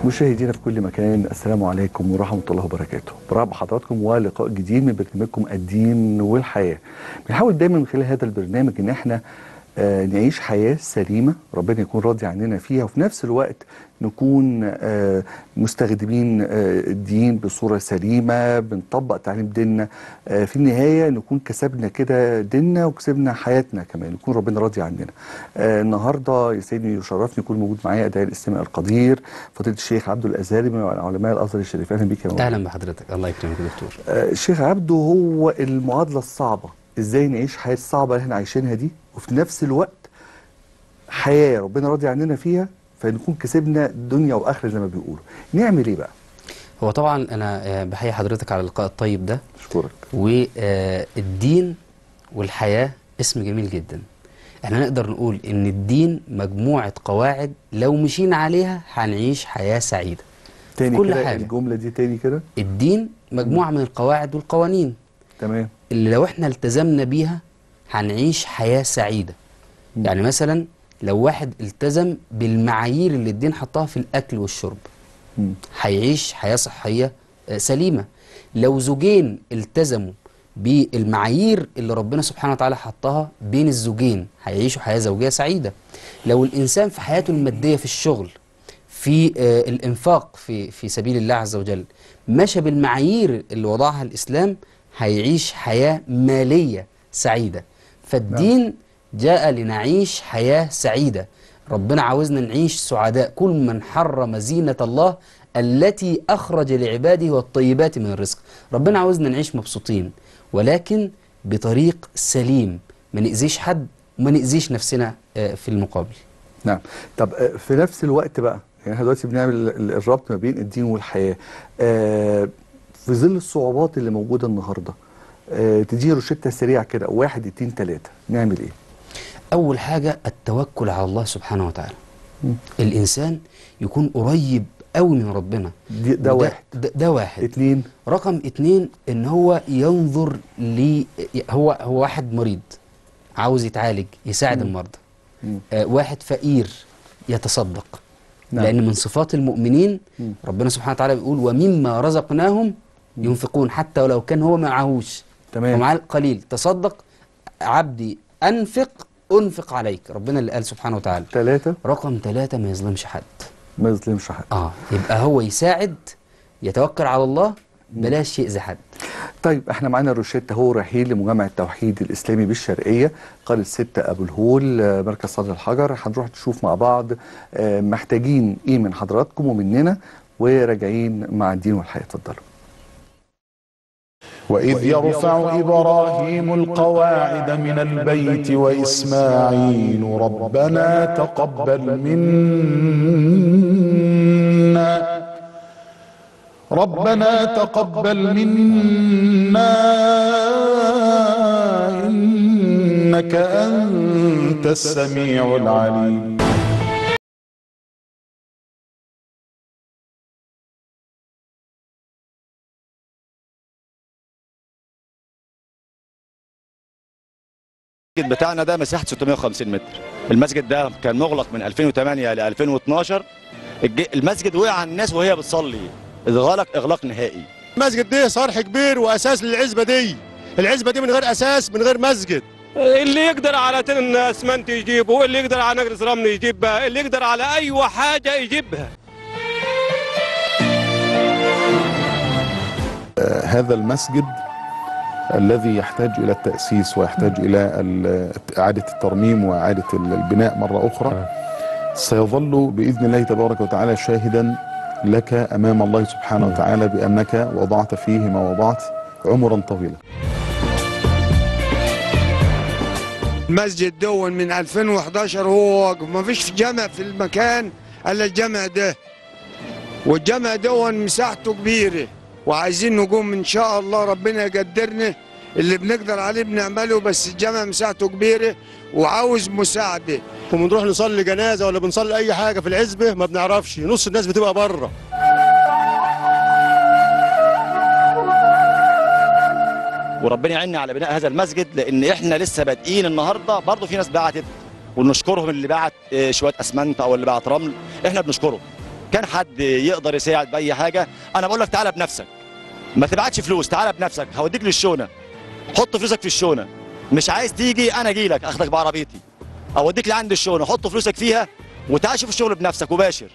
مشاهدينا في كل مكان السلام عليكم ورحمة الله وبركاته برحب بحضراتكم ولقاء جديد من برنامجكم الدين والحياة بنحاول دايما من خلال هذا البرنامج ان احنا آه نعيش حياة سليمة ربنا يكون راضي عننا فيها وفي نفس الوقت نكون آه مستخدمين آه الدين بصورة سليمة بنطبق تعليم ديننا آه في النهاية نكون كسبنا كده ديننا وكسبنا حياتنا كمان يكون ربنا راضي عننا آه النهاردة يسعدني ويشرفني يكون موجود معايا أداء الإسلامي القدير فضيلة الشيخ عبده الأزهري من علماء الأزهر الشريف أهلا بيك يا مولانا. اهلا بحضرتك الله يكرمك يا دكتور آه الشيخ عبده هو المعادلة الصعبة ازاي نعيش حياة الصعبة اللي احنا عايشينها دي وفي نفس الوقت حياة ربنا راضي عننا فيها فنكون كسبنا دنيا واخره زي ما بيقولوا نعمل ايه بقى هو طبعا انا آه، بحيي حضرتك على اللقاء الطيب ده اشكرك والدين والحياه اسم جميل جدا احنا نقدر نقول ان الدين مجموعه قواعد لو مشينا عليها هنعيش حياه سعيده تاني كل كده حاجة. الجملة دي تاني كده الدين مجموعه من القواعد والقوانين تمام اللي لو احنا التزمنا بيها هنعيش حياة سعيدة مم. يعني مثلا لو واحد التزم بالمعايير اللي الدين حطها في الأكل والشرب مم. هيعيش حياة صحية آه، سليمة لو زوجين التزموا بالمعايير اللي ربنا سبحانه وتعالى حطها بين الزوجين هيعيشوا حياة زوجية سعيدة لو الإنسان في حياته المادية في الشغل في آه، الإنفاق في في سبيل الله عز وجل مشى بالمعايير اللي وضعها الإسلام هيعيش حياة مالية سعيدة فالدين جاء لنعيش حياة سعيدة ربنا عاوزنا نعيش سعداء كل من حرم زينة الله التي أخرج لعباده والطيبات من الرزق ربنا عاوزنا نعيش مبسوطين ولكن بطريق سليم ما نأذيش حد وما نأذيش نفسنا آه، في المقابل نعم طب آه، في نفس الوقت بقى يعني احنا دلوقتي بنعمل ال- الربط ما بين الدين والحياة آه في ظل الصعوبات اللي موجودة النهاردة آه تدي روشتة سريعة كده واحد اتنين تلاتة نعمل ايه أول حاجة التوكل على الله سبحانه وتعالى مم. الإنسان يكون قريب قوي من ربنا دي ده وده- واحد ده, ده واحد اتنين رقم اتنين ان هو ينظر ل هو هو واحد مريض عاوز يتعالج يساعد مم. المرضى مم. آه واحد فقير يتصدق نعم. لان من صفات المؤمنين مم. ربنا سبحانه وتعالى بيقول ومما رزقناهم ينفقون حتى ولو كان هو معهوش تمام ومعاه قليل تصدق عبدي انفق انفق عليك ربنا اللي قال سبحانه وتعالى تلاتة رقم ثلاثة ما يظلمش حد ما يظلمش حد اه يبقى هو يساعد يتوكل على الله بلاش يأذي حد طيب احنا معانا روشيتا هو رحيل لمجمع التوحيد الاسلامي بالشرقيه قريه ستة ابو الهول آه، مركز صدر الحجر هنروح نشوف مع بعض آه، محتاجين ايه من حضراتكم ومننا وراجعين مع الدين والحياه اتفضلوا وإذ يرفع إبراهيم القواعد من البيت وإسماعيل ربنا تقبل منا ربنا تقبل منا إنك أنت السميع العليم المسجد بتاعنا ده مساحته 650 متر المسجد ده كان مغلق من 2008 ل 2012 الج- المسجد وقع على الناس وهي بتصلي اتغلق اغلاق نهائي المسجد ده صرح كبير واساس للعزبه دي العزبه دي من غير اساس من غير مسجد اللي يقدر على تن اسمنت يجيبه اللي يقدر على نقرس رمل يجيبها اللي يقدر على اي حاجه يجيبها هذا المسجد الذي يحتاج إلى التأسيس ويحتاج إلى ال- إعادة الترميم وإعادة ال- البناء مرة أخرى سيظل بإذن الله تبارك وتعالى شاهدا لك أمام الله سبحانه وتعالى بأنك وضعت فيه ما وضعت عمرا طويلا المسجد دون من 2011 هو واقف ما فيش جامع في المكان الا الجامع ده والجامع دون مساحته كبيره وعايزين نقوم ان شاء الله ربنا يقدرنا اللي بنقدر عليه بنعمله بس الجامع مساحته كبيره وعاوز مساعده وبنروح نصلي جنازه ولا بنصلي اي حاجه في العزبه ما بنعرفش نص الناس بتبقى بره وربنا يعيننا على بناء هذا المسجد لان احنا لسه بادئين النهارده برضه في ناس بعتت ونشكرهم اللي بعت آه، شويه اسمنت او اللي بعت رمل احنا بنشكرهم كان حد يقدر يساعد باي حاجه انا بقول لك تعالى بنفسك ما تبعتش فلوس تعالى بنفسك هوديك للشونه حط فلوسك في الشونه مش عايز تيجي انا اجي لك اخدك بعربيتي اوديك لعند الشونه حط فلوسك فيها وتعال شوف الشغل بنفسك وباشر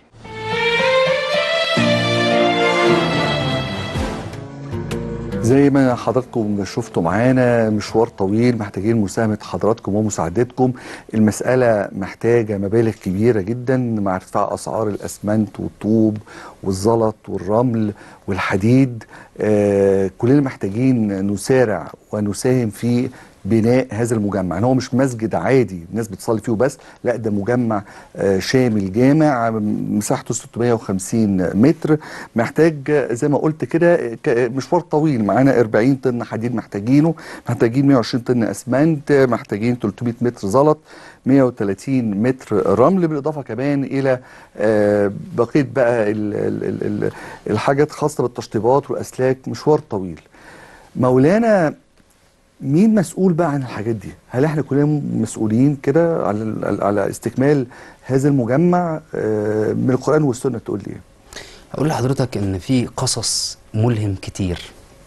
زي ما حضراتكم شفتوا معانا مشوار طويل محتاجين مساهمة حضراتكم ومساعدتكم المسألة محتاجة مبالغ كبيرة جدا مع ارتفاع أسعار الأسمنت والطوب والزلط والرمل والحديد آه كلنا محتاجين نسارع ونساهم في بناء هذا المجمع يعني هو مش مسجد عادي الناس بتصلي فيه بس لا ده مجمع آه، شامل جامع مساحته 650 متر محتاج آه، زي ما قلت كده ك- مشوار طويل معانا 40 طن حديد محتاجينه محتاجين 120 طن اسمنت محتاجين 300 متر زلط 130 متر رمل بالاضافه كمان الى آه، بقيه بقى ال- ال- ال- ال- الحاجات خاصه بالتشطيبات والاسلاك مشوار طويل مولانا مين مسؤول بقى عن الحاجات دي؟ هل احنا كلنا مسؤولين كده على على استكمال هذا المجمع آه، من القرآن والسنة تقول لي ايه؟ هقول لحضرتك ان في قصص ملهم كتير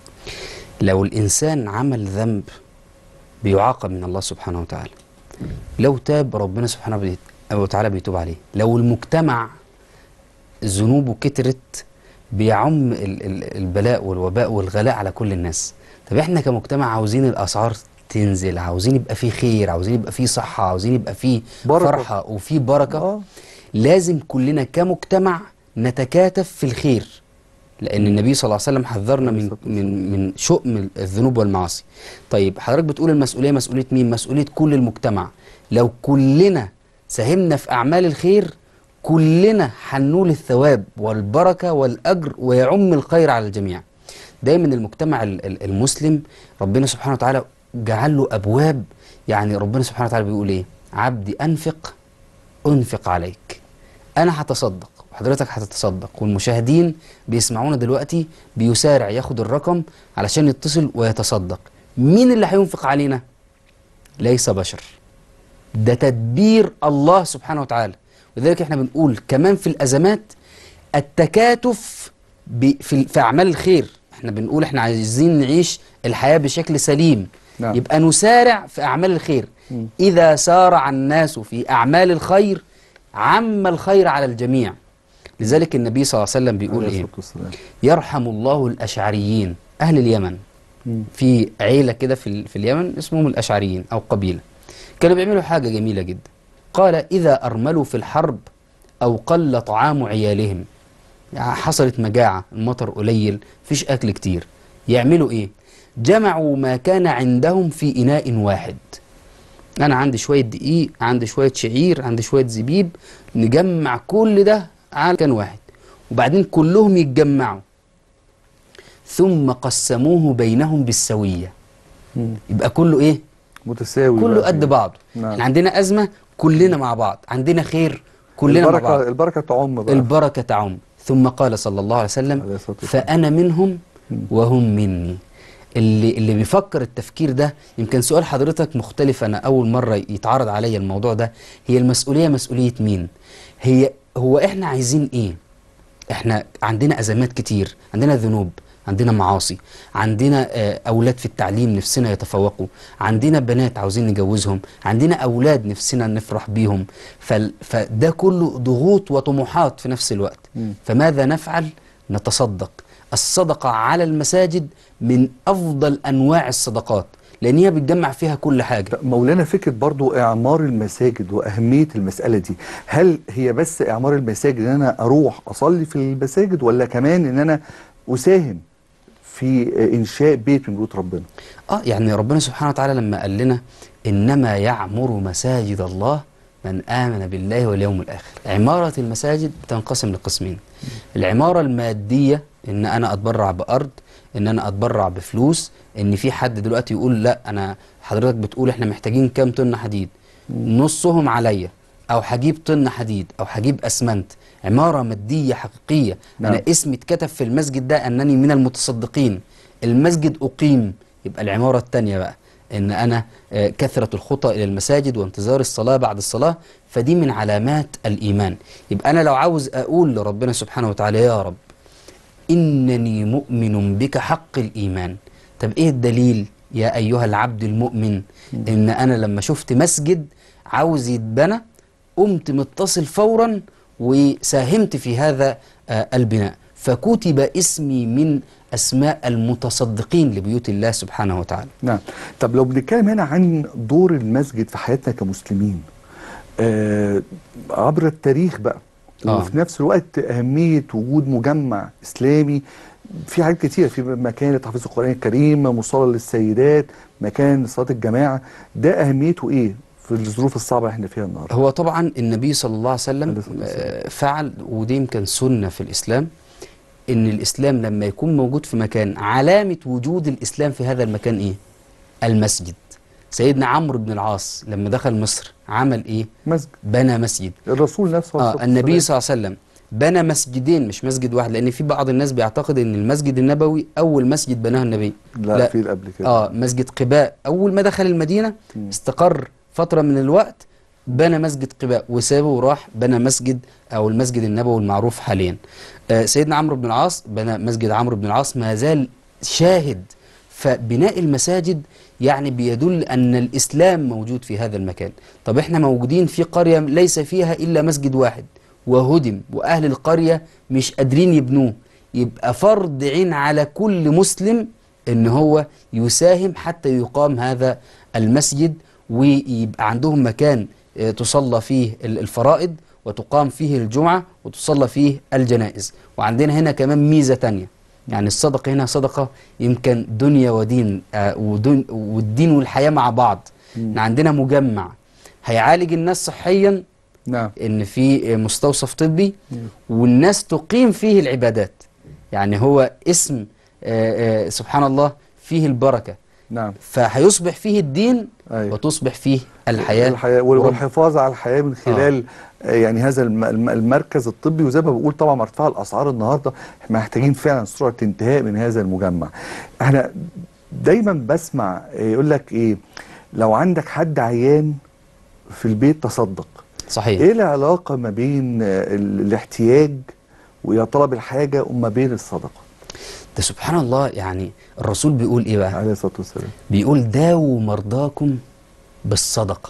لو الانسان عمل ذنب بيعاقب من الله سبحانه وتعالى لو تاب ربنا سبحانه بيت- وتعالى بيتوب عليه لو المجتمع ذنوبه كترت بيعم ال- ال- البلاء والوباء والغلاء على كل الناس طب احنا كمجتمع عاوزين الاسعار تنزل عاوزين يبقى فيه خير عاوزين يبقى فيه صحة عاوزين يبقى فيه بركة. فرحة وفيه بركة آه. لازم كلنا كمجتمع نتكاتف في الخير لان النبي صلى الله عليه وسلم حذرنا من من من شؤم الذنوب والمعاصي طيب حضرتك بتقول المسؤوليه مسؤوليه مين مسؤوليه كل المجتمع لو كلنا ساهمنا في اعمال الخير كلنا هننول الثواب والبركه والاجر ويعم الخير على الجميع دايما المجتمع ال- ال- المسلم ربنا سبحانه وتعالى جعل له ابواب يعني ربنا سبحانه وتعالى بيقول ايه عبدي انفق انفق عليك انا هتصدق وحضرتك هتتصدق والمشاهدين بيسمعونا دلوقتي بيسارع ياخد الرقم علشان يتصل ويتصدق مين اللي هينفق علينا ليس بشر ده تدبير الله سبحانه وتعالى ولذلك احنا بنقول كمان في الازمات التكاتف ب- في في اعمال الخير احنا بنقول احنا عايزين نعيش الحياه بشكل سليم نعم. يبقى نسارع في اعمال الخير اذا سارع الناس في اعمال الخير عم الخير على الجميع لذلك النبي صلى الله عليه وسلم بيقول عليه ايه الصلاة والسلام. يرحم الله الاشعريين اهل اليمن مم. في عيله كده في ال- في اليمن اسمهم الاشعريين او قبيله كانوا بيعملوا حاجه جميله جدا قال اذا ارملوا في الحرب او قل طعام عيالهم يعني حصلت مجاعه المطر قليل فيش اكل كتير يعملوا ايه جمعوا ما كان عندهم في اناء واحد انا عندي شويه دقيق عندي شويه شعير عندي شويه زبيب نجمع كل ده على كان واحد وبعدين كلهم يتجمعوا ثم قسموه بينهم بالسويه مم. يبقى كله ايه متساوي كله بقى قد فيه. بعضه نعم. احنا عندنا ازمه كلنا مع بعض عندنا خير كلنا مع بعض البركة البركة تعم بقى البركه تعم ثم قال صلى الله عليه وسلم عليه الصلاة والسلام. فانا منهم وهم مني اللي اللي بيفكر التفكير ده يمكن سؤال حضرتك مختلف انا اول مره يتعرض عليا الموضوع ده هي المسؤوليه مسؤوليه مين هي هو احنا عايزين ايه احنا عندنا ازمات كتير عندنا ذنوب عندنا معاصي عندنا آه، اولاد في التعليم نفسنا يتفوقوا عندنا بنات عاوزين نجوزهم عندنا اولاد نفسنا نفرح بيهم فال- فده كله ضغوط وطموحات في نفس الوقت فماذا نفعل نتصدق الصدقه على المساجد من افضل انواع الصدقات لان هي بتجمع فيها كل حاجه مولانا فكرة برضو إعمار المساجد وأهمية المسألة دي هل هي بس إعمار المساجد إن أنا أروح أصلي في المساجد ولا كمان إن أنا أساهم في إنشاء بيت من بيوت ربنا اه يعني ربنا سبحانه وتعالى لما قال لنا انما يعمر مساجد الله من امن بالله واليوم الاخر عماره المساجد بتنقسم لقسمين العماره الماديه ان انا اتبرع بارض ان انا اتبرع بفلوس ان في حد دلوقتي يقول لا انا حضرتك بتقول احنا محتاجين كام طن حديد نصهم عليا او هجيب طن حديد او هجيب اسمنت عماره ماديه حقيقيه نعم. انا اسمي اتكتب في المسجد ده انني من المتصدقين المسجد اقيم يبقى العماره الثانيه بقى ان انا آه، كثره الخطى الى المساجد وانتظار الصلاه بعد الصلاه فدي من علامات الايمان يبقى انا لو عاوز اقول لربنا سبحانه وتعالى يا رب إنني مؤمن بك حق الإيمان طب إيه الدليل يا أيها العبد المؤمن إن أنا لما شفت مسجد عاوز يتبنى قمت متصل فورا وساهمت في هذا آه، البناء فكتب اسمي من أسماء المتصدقين لبيوت الله سبحانه وتعالى نعم طب لو بنتكلم هنا عن دور المسجد في حياتنا كمسلمين آه عبر التاريخ بقى آه. وفي نفس الوقت أهمية وجود مجمع إسلامي في حاجات كتير في مكان لتحفيظ القرآن الكريم مصلى للسيدات مكان لصلاة الجماعة ده أهميته إيه في الظروف الصعبة اللي احنا فيها النهارده هو طبعا النبي صلى الله عليه عليه وسلم الصلاة والسلام. آه، فعل ودي يمكن سنة في الإسلام إن الإسلام لما يكون موجود في مكان علامة وجود الإسلام في هذا المكان إيه؟ المسجد سيدنا عمرو بن العاص لما دخل مصر عمل إيه؟ مسجد بنى مسجد الرسول نفسه عليه آه الصلاة النبي والسلام. صلى الله عليه وسلم بنى مسجدين مش مسجد واحد لأن في بعض الناس بيعتقد إن المسجد النبوي أول مسجد بناه النبي لا, لا. في اللي قبل كده اه مسجد قباء اول ما دخل المدينه مم. استقر فتره من الوقت بنى مسجد قباء وسابه وراح بنى مسجد او المسجد النبوي المعروف حاليا آه سيدنا عمرو بن العاص بنى مسجد عمرو بن العاص ما زال شاهد فبناء المساجد يعني بيدل ان الاسلام موجود في هذا المكان طب احنا موجودين في قريه ليس فيها الا مسجد واحد وهدم واهل القريه مش قادرين يبنوه يبقى فرض عين على كل مسلم ان هو يساهم حتى يقام هذا المسجد ويبقى عندهم مكان آه، تصلى فيه ال- الفرائض وتقام فيه الجمعة وتصلى فيه الجنائز وعندنا هنا كمان ميزة تانية يعني الصدقة هنا صدقة يمكن دنيا ودين آه، ودن والدين والحياة مع بعض إحنا عندنا مجمع هيعالج الناس صحيا نعم ان في مستوصف طبي والناس تقيم فيه العبادات يعني هو اسم آه، آه، سبحان الله فيه البركة نعم فهيصبح فيه الدين أيوة. وتصبح فيه الحياة الحياة ورب- والحفاظ على الحياة من خلال آه. يعني هذا الم- الم- المركز الطبي وزي ما بقول طبعا مع ارتفاع الأسعار النهاردة احنا محتاجين فعلا سرعة انتهاء من هذا المجمع احنا دايما بسمع آه، يقول لك ايه لو عندك حد عيان في البيت تصدق صحيح ايه العلاقة ما بين آه، ال- الاحتياج ويا طلب الحاجة وما بين الصدقة ده سبحان الله يعني الرسول بيقول ايه بقى عليه الصلاة والسلام بيقول داووا مرضاكم بالصدقة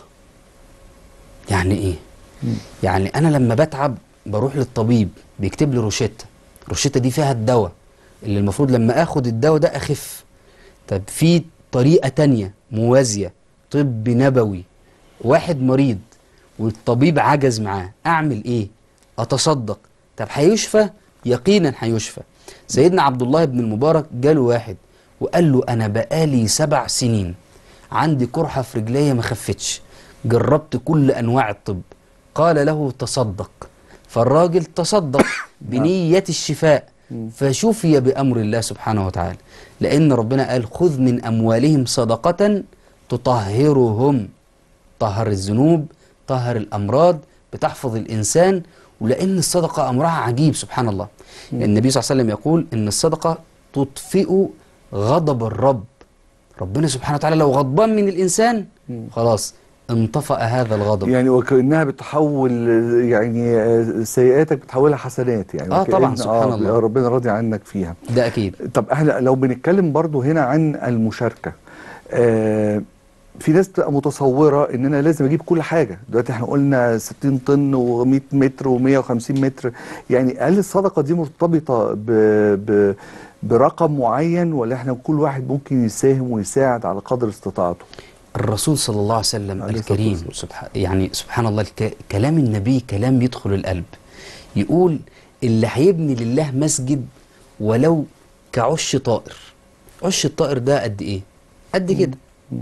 يعني ايه يعني انا لما بتعب بروح للطبيب بيكتب لي روشتة الروشتة دي فيها الدواء اللي المفروض لما اخد الدواء ده اخف طب في طريقة تانية موازية طب نبوي واحد مريض والطبيب عجز معاه اعمل ايه اتصدق طب هيشفى يقينا هيشفى سيدنا عبد الله بن المبارك جاله واحد وقال له انا بقالي سبع سنين عندي قرحة في رجليا ما خفتش جربت كل انواع الطب قال له تصدق فالراجل تصدق بنية الشفاء فشفي بأمر الله سبحانه وتعالى لأن ربنا قال خذ من أموالهم صدقة تطهرهم طهر الذنوب طهر الأمراض بتحفظ الإنسان ولأن الصدقة أمرها عجيب سبحان الله النبي صلى الله عليه وسلم يقول إن الصدقة تطفئ غضب الرب ربنا سبحانه وتعالى لو غضبان من الإنسان خلاص انطفأ هذا الغضب يعني وكأنها بتحول آه، يعني آه، سيئاتك بتحولها حسنات يعني آه طبعاً، وكأن- سبحان الله. ربنا راضي عنك فيها ده أكيد طب احنا لو بنتكلم برضو هنا عن المشاركة آه في ناس بتبقى متصورة ان انا لازم اجيب كل حاجة دلوقتي احنا قلنا 60 طن و100 متر و150 متر يعني هل الصدقة دي مرتبطة ب ب برقم معين ولا احنا كل واحد ممكن يساهم ويساعد على قدر استطاعته الرسول صلى الله عليه وسلم عليه الصلاة الكريم والسلام. سبحان يعني سبحان الله الك... كلام النبي كلام يدخل القلب يقول اللي هيبني لله مسجد ولو كعش طائر عش الطائر ده قد ايه قد كده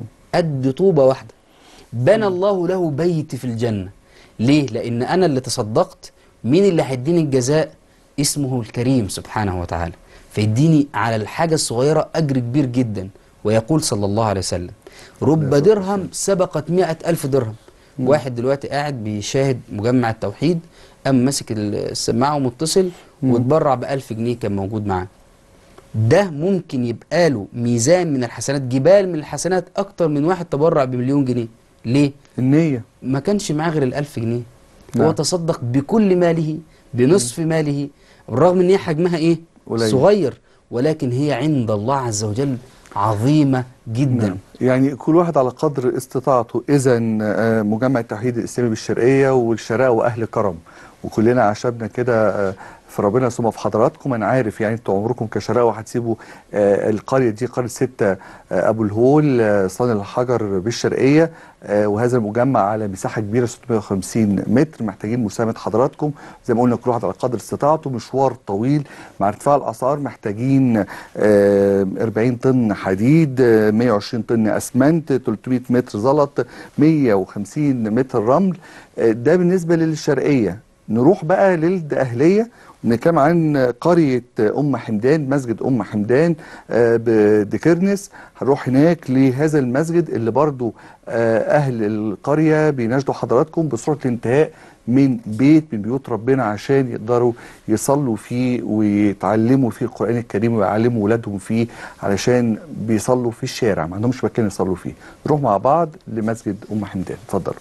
قد طوبة واحدة بنى الله له بيت في الجنة ليه لان انا اللي تصدقت مين اللي هيديني الجزاء اسمه الكريم سبحانه وتعالى فيديني على الحاجة الصغيرة أجر كبير جدا ويقول صلى الله عليه وسلم رب درهم سبقت مئة ألف درهم واحد دلوقتي قاعد بيشاهد مجمع التوحيد قام ماسك السماعة ومتصل واتبرع بألف جنيه كان موجود معاه ده ممكن يبقى له ميزان من الحسنات جبال من الحسنات اكتر من واحد تبرع بمليون جنيه ليه النية ما كانش معاه غير الألف جنيه نعم. هو تصدق بكل ماله بنصف ماله بالرغم ان هي حجمها ايه قليل. صغير ولكن هي عند الله عز وجل عظيمة جدا نعم. يعني كل واحد على قدر استطاعته اذا مجمع التوحيد الاسلامي بالشرقيه والشرقه واهل كرم وكلنا عشبنا كده آه، في ربنا ثم في حضراتكم انا عارف يعني انتوا عمركم كشرقه وهتسيبوا آه، القريه دي قريه ستة آه، ابو الهول آه، صان الحجر بالشرقيه آه، وهذا المجمع على مساحه كبيره 650 متر محتاجين مساهمه حضراتكم زي ما قلنا كل واحد على قدر استطاعته مشوار طويل مع ارتفاع الاسعار محتاجين آه، 40 طن حديد آه، 120 طن اسمنت 300 متر زلط 150 متر رمل آه، ده بالنسبه للشرقيه نروح بقى للدقهليه بنتكلم عن قرية أم حمدان مسجد أم حمدان آه، بدكرنس هنروح هناك لهذا المسجد اللي برضو آه، أهل القرية بيناشدوا حضراتكم بسرعة الانتهاء من بيت من بيوت ربنا عشان يقدروا يصلوا فيه ويتعلموا فيه القرآن الكريم ويعلموا ولادهم فيه علشان بيصلوا في الشارع ما عندهمش مكان يصلوا فيه نروح مع بعض لمسجد أم حمدان اتفضلوا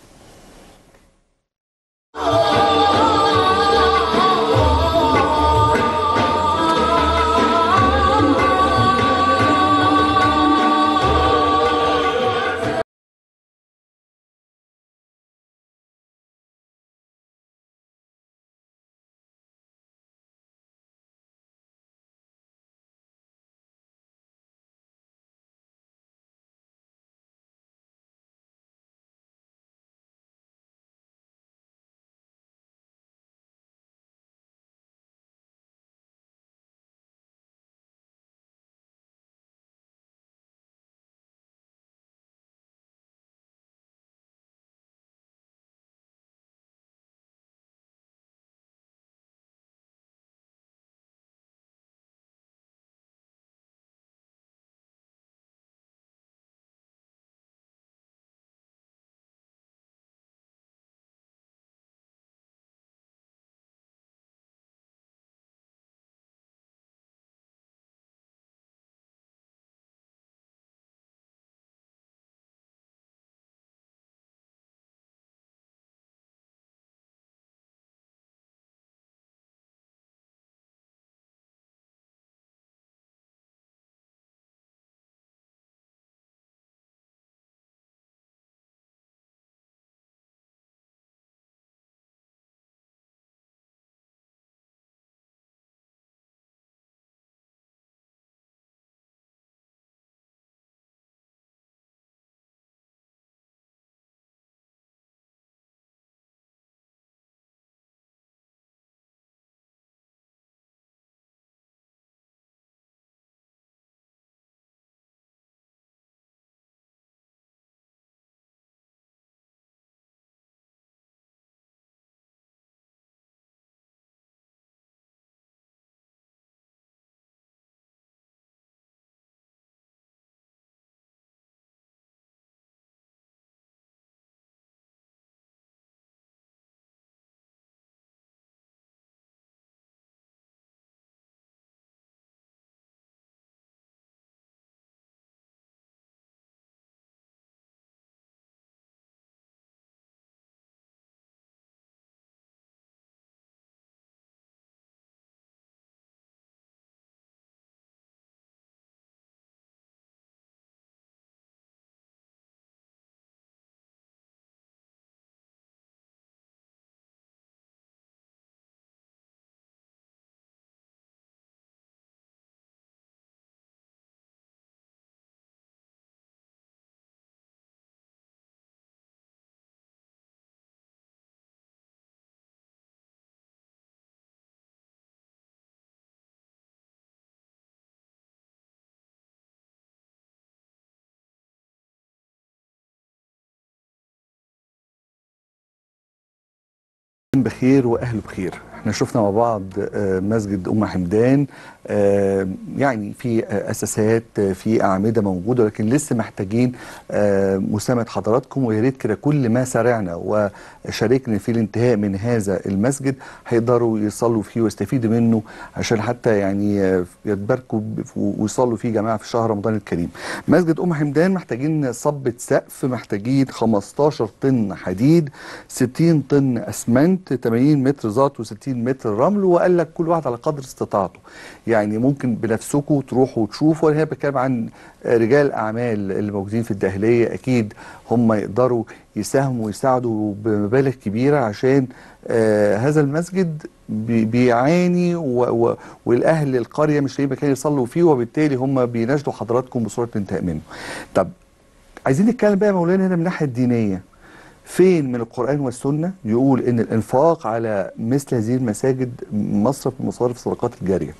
بخير واهله بخير احنا شفنا مع بعض آه، مسجد ام حمدان آه، يعني في آه، اساسات آه، في اعمده موجوده لكن لسه محتاجين آه، مساهمه حضراتكم ويا ريت كده كل ما سارعنا وشاركنا في الانتهاء من هذا المسجد هيقدروا يصلوا فيه ويستفيدوا منه عشان حتى يعني آه، يتباركوا ب- ويصلوا فيه جماعه في شهر رمضان الكريم. مسجد ام حمدان محتاجين صبة سقف محتاجين 15 طن حديد 60 طن اسمنت 80 متر زلط و60 متر رمل وقال لك كل واحد على قدر استطاعته يعني ممكن بنفسكم تروحوا وتشوفوا انا هنا بتكلم عن رجال اعمال اللي موجودين في الداخليه اكيد هم يقدروا يساهموا ويساعدوا بمبالغ كبيره عشان آه هذا المسجد بي- بيعاني و و والاهل القريه مش لاقيين مكان يصلوا فيه وبالتالي هم بيناشدوا حضراتكم بصوره الانتهاء منه. طب عايزين نتكلم بقى يا مولانا هنا من الناحيه الدينيه فين من القرآن والسنة يقول إن الإنفاق على مثل هذه المساجد مصرف من مصارف الصدقات الجارية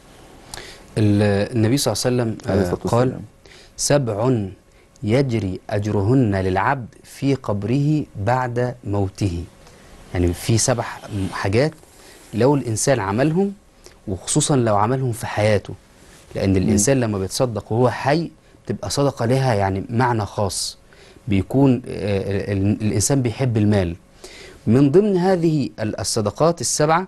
ال- النبي صلى الله عليه وسلم عليه آه، الصلاة قال والسلام. سبع يجري أجرهن للعبد في قبره بعد موته يعني في سبع حاجات لو الإنسان عملهم وخصوصا لو عملهم في حياته لأن الإنسان لما بيتصدق وهو حي بتبقى صدقة لها يعني معنى خاص بيكون آه، ال- الإنسان بيحب المال من ضمن هذه ال- الصدقات السبعة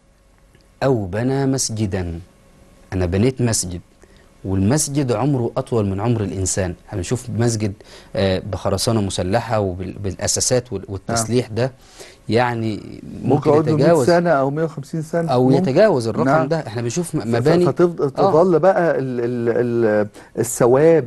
أو بنى مسجدا أنا بنيت مسجد والمسجد عمره أطول من عمر الإنسان احنا بنشوف مسجد آه، بخرسانة مسلحة وبالأساسات وال- والتسليح ده يعني ممكن ممكن يقعد له 100 يتجاوز سنة أو 150 سنة أو ممكن. يتجاوز الرقم نعم. ده احنا بنشوف م- ف- مباني فتفضل آه. تظل بقى ال ال ال الثواب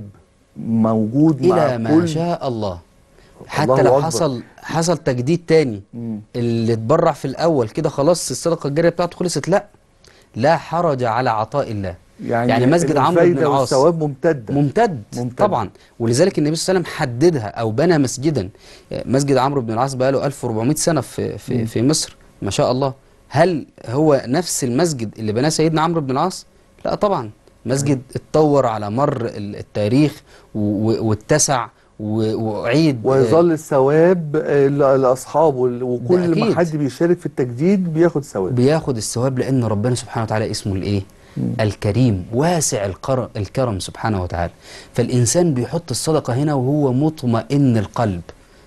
موجود مع إلى ما كل شاء الله حتى الله لو أكبر. حصل حصل تجديد تاني مم. اللي اتبرع في الأول كده خلاص الصدقة الجارية بتاعته خلصت لا لا حرج على عطاء الله يعني, يعني مسجد عمرو بن الفايدة العاص والثواب ممتدة ممتد, ممتد. طبعا ولذلك النبي صلى الله عليه وسلم حددها او بنى مسجدا مسجد عمرو بن العاص بقى له 1400 سنه في في, في مصر ما شاء الله هل هو نفس المسجد اللي بناه سيدنا عمرو بن العاص لا طبعا مسجد اتطور على مر ال- التاريخ و- و- واتسع و- واعيد ويظل الثواب آه، ل- لأصحابه وال- وكل ده ما أكيد. حد بيشارك في التجديد بياخد ثواب بياخد الثواب لان ربنا سبحانه وتعالى اسمه الايه الكريم واسع القر- الكرم سبحانه وتعالى فالانسان بيحط الصدقه هنا وهو مطمئن القلب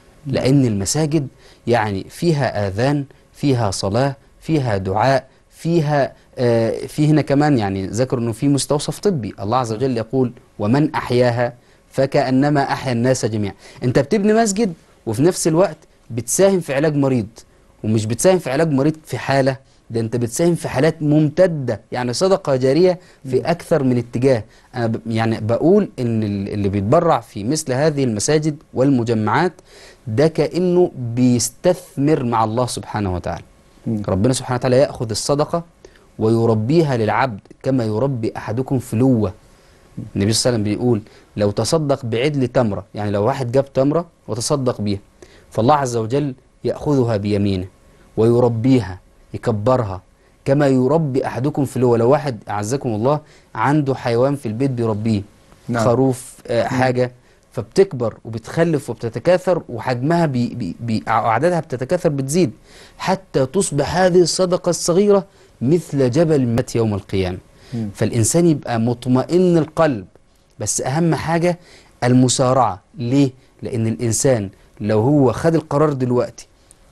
لان المساجد يعني فيها اذان فيها صلاه فيها دعاء فيها آه في هنا كمان يعني ذكر انه في مستوصف طبي الله عز وجل يقول ومن احياها فكانما احيا الناس جميعا انت بتبني مسجد وفي نفس الوقت بتساهم في علاج مريض ومش بتساهم في علاج مريض في حالة ده انت بتساهم في حالات ممتدة يعني صدقة جارية في أكثر من اتجاه أنا ب يعني بقول إن ال- اللي بيتبرع في مثل هذه المساجد والمجمعات ده كأنه بيستثمر مع الله سبحانه وتعالى مم. ربنا سبحانه وتعالى يأخذ الصدقة ويربيها للعبد كما يربي أحدكم فلوة النبي صلى الله عليه وسلم بيقول لو تصدق بعدل تمرة يعني لو واحد جاب تمرة وتصدق بيها فالله عز وجل يأخذها بيمينه ويربيها يكبرها كما يربي أحدكم فلوة لو واحد أعزكم الله عنده حيوان في البيت بيربيه نعم. خروف آه حاجة فبتكبر وبتخلف وبتتكاثر وحجمها بي بي بي أعدادها بتتكاثر بتزيد حتى تصبح هذه الصدقة الصغيرة مثل جبل مات يوم القيامة مم. فالإنسان يبقى مطمئن القلب بس أهم حاجة المسارعة ليه؟ لأن الإنسان لو هو خد القرار دلوقتي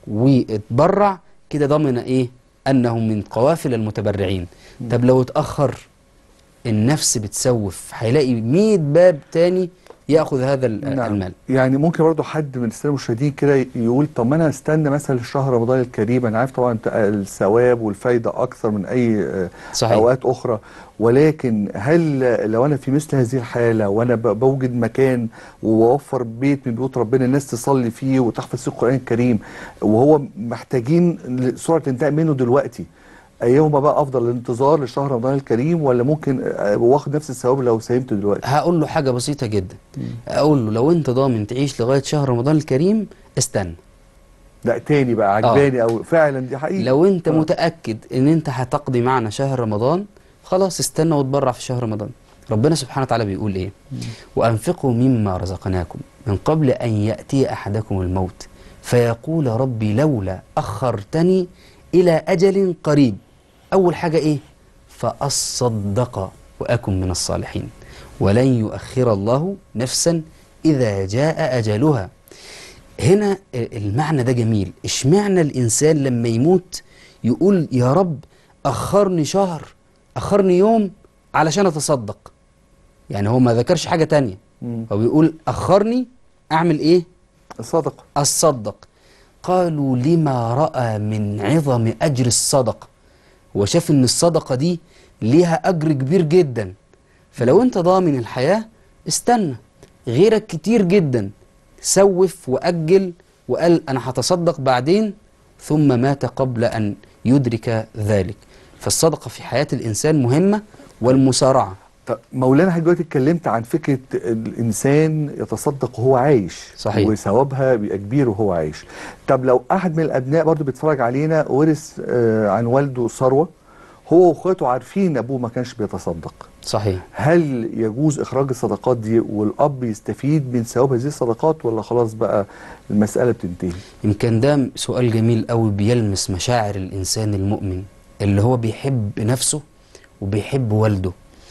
واتبرع كده ضمن إيه؟ أنه من قوافل المتبرعين طب لو اتأخر النفس بتسوف هيلاقي 100 باب تاني ياخذ هذا ال- نعم. المال يعني ممكن برضو حد من الساده المشاهدين كده يقول طب ما انا استنى مثلا شهر رمضان الكريم انا عارف طبعا الثواب والفايده اكثر من اي آه، صحيح. اوقات اخرى ولكن هل لو انا في مثل هذه الحاله وانا ب- بوجد مكان واوفر بيت من بيوت ربنا الناس تصلي فيه وتحفظ فيه القران الكريم وهو محتاجين سرعه الانتهاء منه دلوقتي ايهما بقى افضل الانتظار لشهر رمضان الكريم ولا ممكن آه، واخد نفس الثواب لو ساهمت دلوقتي هقول له حاجة بسيطة جدا أقول له لو أنت ضامن تعيش لغاية شهر رمضان الكريم استنى لا تاني بقى عجباني او فعلا دي حقيقه لو أنت آه. متأكد إن أنت هتقضي معنا شهر رمضان خلاص استنى وتبرع في شهر رمضان ربنا سبحانه وتعالى بيقول إيه وأنفقوا مما رزقناكم من قبل أن يأتي أحدكم الموت فيقول ربي لولا أخرتني إلى أجل قريب أول حاجة إيه فأصدق وأكن من الصالحين ولن يؤخر الله نفسا إذا جاء أجلها هنا المعنى ده جميل اشمعنى الإنسان لما يموت يقول يا رب أخرني شهر أخرني يوم علشان أتصدق يعني هو ما ذكرش حاجة تانية مم. هو بيقول أخرني أعمل إيه الصدقة الصدق قالوا لما رأى من عظم أجر الصدقة هو شاف إن الصدقة دي ليها أجر كبير جدا فلو أنت ضامن الحياة استنى غيرك كتير جدا سوف وأجل وقال أنا هتصدق بعدين ثم مات قبل أن يدرك ذلك فالصدقة في حياة الإنسان مهمة والمسارعة طب مولانا حضرتك دلوقتي اتكلمت عن فكره الانسان يتصدق وهو عايش صحيح. وثوابها بيبقى كبير وهو عايش طب لو احد من الابناء برضو بيتفرج علينا ورث آه، عن والده ثروه هو واخواته عارفين ابوه ما كانش بيتصدق صحيح هل يجوز اخراج الصدقات دي والاب يستفيد من ثواب هذه الصدقات ولا خلاص بقى المساله بتنتهي يمكن ده سؤال جميل قوي بيلمس مشاعر الإنسان المؤمن اللي هو بيحب نفسه وبيحب والده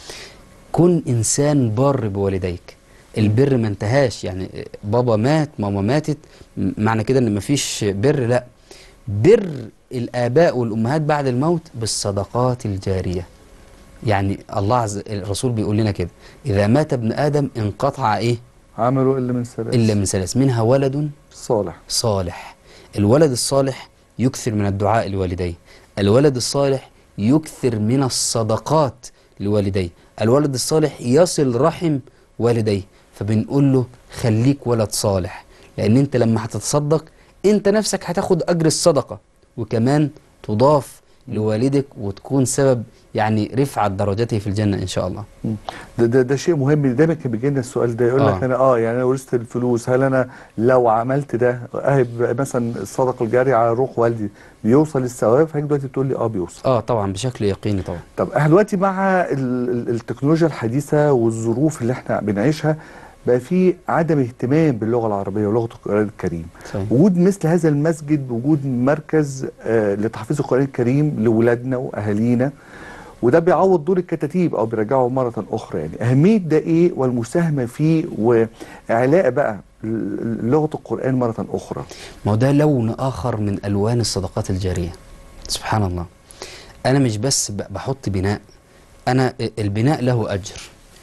كن إنسان بار بوالديك البر ما انتهاش يعني بابا مات ماما ماتت م- معنى كده ان مفيش بر لا بر الآباء والأمهات بعد الموت بالصدقات الجارية يعني الله عز الرسول بيقول لنا كده إذا مات ابن آدم انقطع إيه عملوا الا من ثلاث إلا من ثلاث منها ولد صالح صالح الولد الصالح يكثر من الدعاء لوالديه الولد الصالح يكثر من الصدقات لوالديه الولد الصالح يصل رحم والديه فبنقول له خليك ولد صالح لان انت لما هتتصدق انت نفسك هتاخد اجر الصدقة وكمان تضاف لوالدك وتكون سبب يعني رفعة درجته في الجنة ان شاء الله ده, ده, ده شيء مهم دايما كان بيجي لنا السؤال ده يقول آه. لك انا اه يعني انا ورثت الفلوس هل انا لو عملت ده اهب مثلا الصدقه الجاريه على روح والدي بيوصل الثواب فحضرتك دلوقتي بتقول لي اه بيوصل اه طبعا بشكل يقيني طبعا طب احنا دلوقتي مع ال- ال- التكنولوجيا الحديثه والظروف اللي احنا بنعيشها بقى في عدم اهتمام باللغه العربيه ولغه القران الكريم صحيح. وجود مثل هذا المسجد وجود مركز آه لتحفيظ القران الكريم لاولادنا واهالينا وده بيعوض دور الكتاتيب او بيرجعه مره اخرى يعني اهميه ده ايه والمساهمه فيه واعلاء بقى ل- لغه القران مره اخرى ما هو ده لون آخر من ألوان الصدقات الجارية سبحان الله أنا مش بس ب- بحط بناء أنا البناء له أجر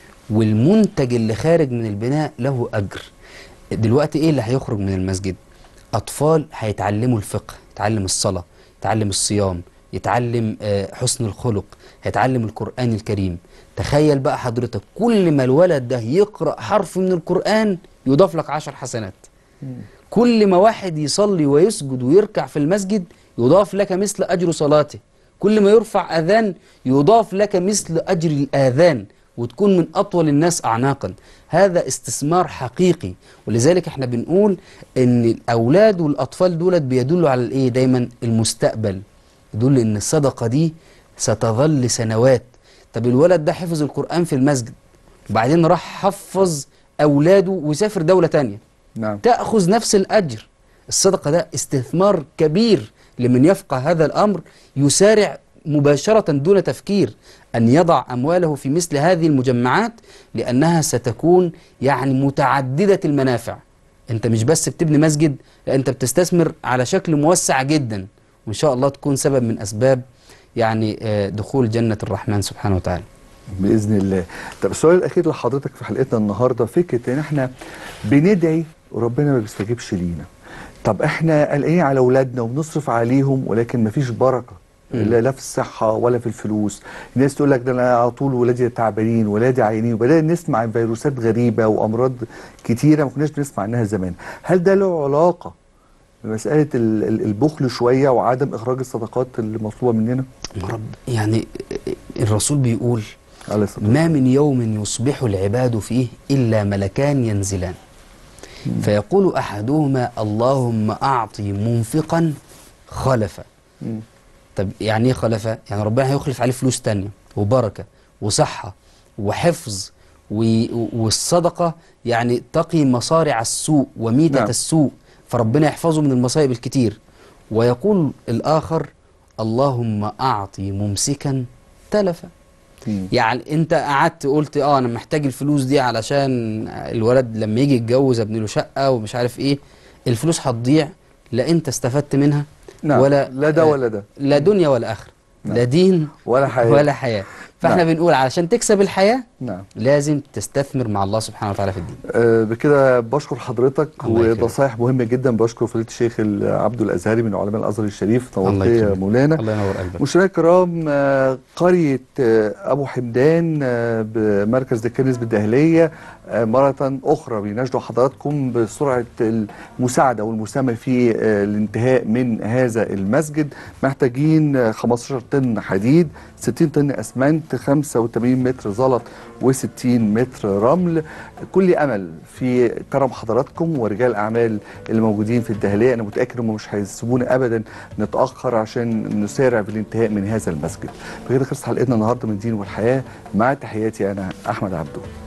والمنتج اللي خارج من البناء له أجر دلوقتي إيه اللي هيخرج من المسجد أطفال هيتعلموا الفقه يتعلم الصلاة يتعلم الصيام يتعلم آه، حسن الخلق هيتعلم القرآن الكريم تخيل بقى حضرتك كل ما الولد ده يقرأ حرف من القرآن يضاف لك عشر حسنات كل ما واحد يصلي ويسجد ويركع في المسجد يضاف لك مثل أجر صلاته كل ما يرفع أذان يضاف لك مثل أجر الآذان وتكون من أطول الناس أعناقا هذا استثمار حقيقي ولذلك احنا بنقول ان الأولاد والأطفال دولت بيدلوا على الإيه دايما المستقبل يدل ان الصدقة دي ستظل سنوات طب الولد ده حفظ القرآن في المسجد وبعدين راح حفظ أولاده وسافر دولة تانية نعم تأخذ نفس الأجر الصدقة ده استثمار كبير لمن يفقه هذا الأمر يسارع مباشرة دون تفكير أن يضع أمواله في مثل هذه المجمعات لأنها ستكون يعني متعددة المنافع أنت مش بس بتبني مسجد لا أنت بتستثمر على شكل موسع جدا وإن شاء الله تكون سبب من أسباب يعني آه، دخول جنة الرحمن سبحانه وتعالى باذن الله طب السؤال الاخير لحضرتك في حلقتنا النهارده فكره ان احنا بندعي وربنا ما بيستجيبش لينا طب احنا قلقانين على اولادنا وبنصرف عليهم ولكن مفيش بركه لا لا في الصحه ولا في الفلوس الناس تقول لك ده انا على طول ولادي تعبانين ولادي عيانين وبدانا نسمع عن فيروسات غريبه وامراض كتيره ما كناش بنسمع عنها زمان هل ده له علاقه بمساله ال- ال- البخل شويه وعدم اخراج الصدقات اللي مطلوبه مننا يا رب يعني الرسول بيقول عليه الصلاه ما من يوم يصبح العباد فيه إلا ملكان ينزلان فيقول أحدهما اللهم أعطي منفقا خلفا مم. طب يعني ايه خلفا؟ يعني ربنا هيخلف عليه فلوس تانية وبركة وصحة وحفظ و- والصدقة يعني تقي مصارع السوء وميتة نعم. السوء فربنا يحفظه من المصائب الكتير ويقول الآخر اللهم اعطي ممسكا تلفا مم. يعني انت قعدت قلت اه انا محتاج الفلوس دي علشان الولد لما يجي يتجوز ابني له شقه ومش عارف ايه الفلوس هتضيع لا انت استفدت منها نعم ولا لا ده آه، ولا ده لا دنيا ولا اخره نعم. لا دين ولا حياة ولا حياه فاحنا نعم. بنقول علشان تكسب الحياه نعم لازم تستثمر مع الله سبحانه وتعالى في الدين آه، بكده بشكر حضرتك الله يكرمك. ونصايح مهمه جدا بشكر فضيله الشيخ ال- عبد الازهري من علماء الازهر الشريف الله نورت يا يكرمك. مولانا الله ينور قلبك مشاهدينا الكرام آه، قرية آه، أبو حمدان آه، بمركز دكانس بالدهلية آه، مرة أخرى بيناشدوا حضراتكم بسرعة المساعدة والمساهمة في آه، الانتهاء من هذا المسجد محتاجين آه، 15 طن حديد 60 طن أسمنت 85 متر زلط و60 متر رمل كل أمل في كرم حضراتكم ورجال الأعمال اللي موجودين في الدهلية أنا متأكد إنهم مش هيسيبونا أبدا نتأخر عشان نسارع في الانتهاء من هذا المسجد بكده خلصت حلقتنا النهارده من دين والحياة مع تحياتي أنا أحمد عبدو